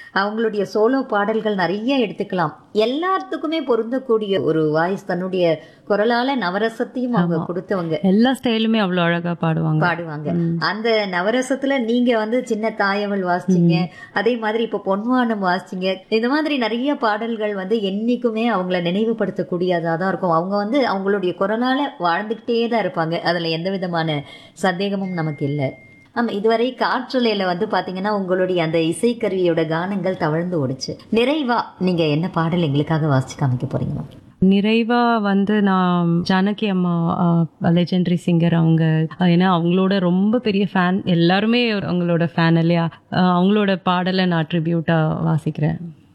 அவங்களுடைய சோலோ பாடல்கள் நிறைய எடுத்துக்கலாம் எல்லாத்துக்குமே பொருந்தக்கூடிய ஒரு வாய்ஸ் தன்னுடைய குரலால நவரசத்தையும் அவங்க கொடுத்தவங்க எல்லா ஸ்டைலுமே அவ்வளோ அழகா பாடுவாங்க பாடுவாங்க அந்த நவரசத்துல நீங்க வந்து சின்ன தாயவள் வாசிச்சீங்க அதே மாதிரி இப்ப பொன்வானம் வாசிச்சீங்க இந்த மாதிரி நிறைய பாடல்கள் வந்து என்னைக்குமே அவங்கள நினைவுபடுத்தக்கூடியதா தான் இருக்கும் அவங்க வந்து அவங்களுடைய குரலால வாழ்ந்துகிட்டே தான் இருப்பாங்க அதுல எந்த விதமான சந்தேகமும் நமக்கு இல்லை ஆமா இதுவரை காற்றலையில வந்து பாத்தீங்கன்னா உங்களுடைய அந்த இசைக்கருவியோட கானங்கள் தவழ்ந்து ஓடுச்சு நிறைவா நீங்க என்ன பாடல் எங்களுக்காக வாசிச்சு காமிக்க போறீங்க நிறைவா வந்து நான் ஜானகி அம்மா லெஜெண்டரி சிங்கர் அவங்க ஏன்னா அவங்களோட ரொம்ப பெரிய ஃபேன் எல்லாருமே அவங்களோட ஃபேன் இல்லையா அஹ் அவங்களோட பாடலை நான் ட்ரிபியூட்டா வாசிக்கிறேன்